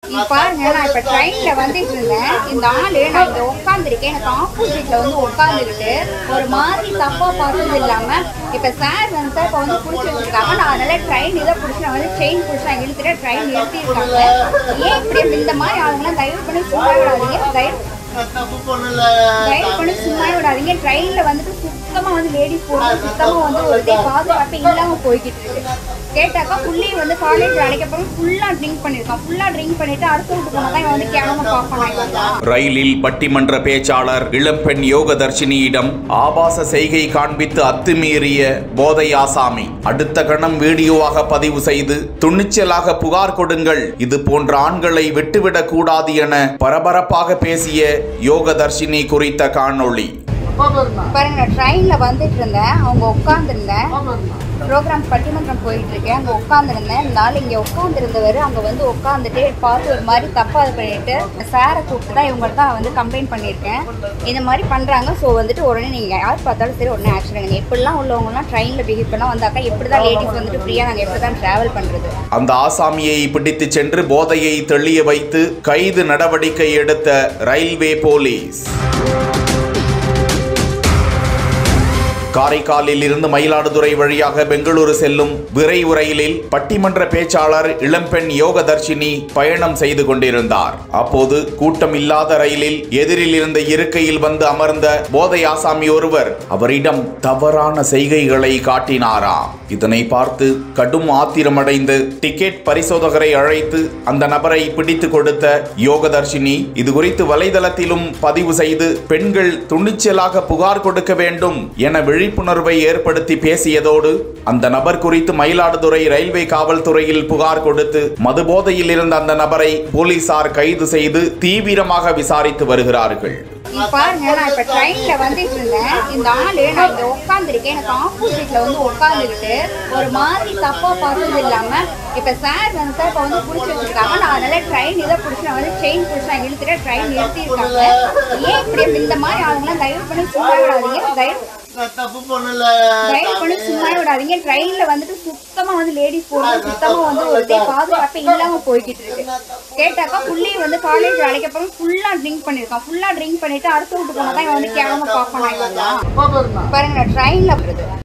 இங்க பாருங்க நான் இப்ப ட்ரெயின்ல வந்துட்டு இருந்தேன் இந்த ஆளு நான் இங்க உட்காந்துருக்கேன் எனக்கு ஆப்போசிட்ல வந்து உட்காந்துக்கிட்டு ஒரு மாதிரி தப்பா பார்த்தது இல்லாம இப்ப சார் வந்து இப்ப வந்து புடிச்சு வச்சிருக்காங்க நான் அதனால ட்ரெயின் இதை புடிச்சு நான் வந்து செயின் புடிச்சு நான் இழுத்துட்டு ட்ரெயின் நிறுத்திருக்காங்க ஏன் இப்படி இந்த மாதிரி ஆளுங்களாம் தயவு பண்ணி சும்மா விடாதீங்க தயவு தப்பு பண்ணல தயவு பண்ணி சும்மா விடாதீங்க ட்ரெயின்ல வந்துட்டு சுத்தமா வந்து லேடிஸ் போறது சுத்தமா வந்து ஒரு இதே பாதுகாப்பு இல்லாம போய்கிட்டு இருக்கு கேட்டாக்கா புள்ளி வந்து காலேஜ் வேலைக்கு அப்புறம் ஃபுல்லா ட்ரிங்க் பண்ணிருக்கான் ஃபுல்லா ட்ரிங்க் பண்ணிட்டு அடுத்த வீட்டு போனா தான் இவன் வந்து கேவலமா பார்ப்பான் ரயிலில் பட்டிமன்ற பேச்சாளர் இளம்பெண் யோகதர்ஷினியிடம் ஆபாச செய்கை காண்பித்து அத்துமீறிய போதை ஆசாமி அடுத்த கணம் வீடியோவாக பதிவு செய்து துணிச்சலாக புகார் கொடுங்கள் இது போன்ற ஆண்களை விட்டுவிடக் கூடாது என பரபரப்பாக பேசிய யோகதர்ஷினி குறித்த காணொளி பாருங்க நான் ட்ரெயின்ல வந்துட்டு இருந்தேன் அவங்க உட்காந்துருந்தேன் ப்ரோக்ராம் பட்டிமன்றம் போயிட்டு இருக்கேன் அங்கே உட்காந்துருந்தேன் நாள் இங்கே உட்காந்துருந்தவர் அங்கே வந்து உட்காந்துட்டு பார்த்து ஒரு மாதிரி தப்பாக இது பண்ணிட்டு சாரை கூப்பிட்டு தான் இவங்க தான் வந்து கம்ப்ளைண்ட் பண்ணியிருக்கேன் இந்த மாதிரி பண்ணுறாங்க ஸோ வந்துட்டு உடனே நீங்கள் யார் பார்த்தாலும் சரி உடனே ஆக்ஷன் எடுங்க இப்படிலாம் உள்ளவங்கலாம் ட்ரெயினில் பிஹேவ் பண்ணால் வந்தாக்கா எப்படி தான் லேடிஸ் வந்துட்டு ஃப்ரீயாக நாங்கள் எப்படி தான் ட்ராவல் பண்ணுறது அந்த ஆசாமியை பிடித்து சென்று போதையை தெளிய வைத்து கைது நடவடிக்கை எடுத்த ரயில்வே போலீஸ் காரைக்காலில் இருந்து மயிலாடுதுறை வழியாக பெங்களூரு செல்லும் விரைவு ரயிலில் பட்டிமன்ற பேச்சாளர் இளம்பெண் யோகதர்ஷினி பயணம் செய்து கொண்டிருந்தார் அப்போது கூட்டம் இல்லாத ரயிலில் எதிரில் இருந்த இருக்கையில் வந்து அமர்ந்த போதை ஆசாமி ஒருவர் அவரிடம் தவறான செய்கைகளை காட்டினாராம் இதனை பார்த்து கடும் ஆத்திரமடைந்து டிக்கெட் பரிசோதகரை அழைத்து அந்த நபரை பிடித்து கொடுத்த யோகதர்ஷினி இது குறித்து வலைதளத்திலும் பதிவு செய்து பெண்கள் துணிச்சலாக புகார் கொடுக்க வேண்டும் என விழிப்புணர்வை ஏற்படுத்தி பேசியதோடு அந்த நபர் குறித்து மயிலாடுதுறை ரயில்வே காவல்துறையில் புகார் கொடுத்து மதுபோதையில் இருந்த அந்த நபரை போலீசார் கைது செய்து தீவிரமாக விசாரித்து வருகிறார்கள் இங்க பாருங்க நான் இப்ப ட்ரெயின்ல வந்துட்டு இருந்தேன் இந்த ஆளு நான் இங்க உட்காந்துருக்கேன் எனக்கு ஆப்போசிட்ல வந்து உட்காந்துக்கிட்டு ஒரு மாதிரி தப்பா பார்த்தது இல்லாம இப்ப சார் வந்து சார் இப்ப வந்து புடிச்சு வச்சிருக்காங்க நான் அதனால ட்ரெயின் இதை புடிச்சு நான் வந்து செயின் புடிச்சு நான் இழுத்துட்டு ட்ரெயின் நிறுத்திருக்காங்க ஏன் இப்படி இந்த மாதிரி ஆளுங்களாம் தயவு பண்ணி சும்மா விடாதீங்க தயவு தப்பு பண்ணல தயவு பண்ணி சும்மா விடாதீங்க ட்ரெயின்ல வந்துட்டு சுத்தமா வந்து லேடிஸ் போறது சுத்தமா வந்து ஒரு இதே பாதுகாப்பு இல்லாம போய்கிட்டு இருக்கு கேட்டாக்கா புள்ளி வந்து காலேஜ் வேலைக்கு அப்புறம் ஃபுல்லா ட்ரிங்க் பண்ணிருக்கான் ஃபுல்லா ட்ரிங்க் பண்ணிட்டு அடுத்த வீட்டு போனா தான் இவன் வந்து கேவலமா பார்ப்பான் பாருங்க நான் ட்ரெயின்ல வருது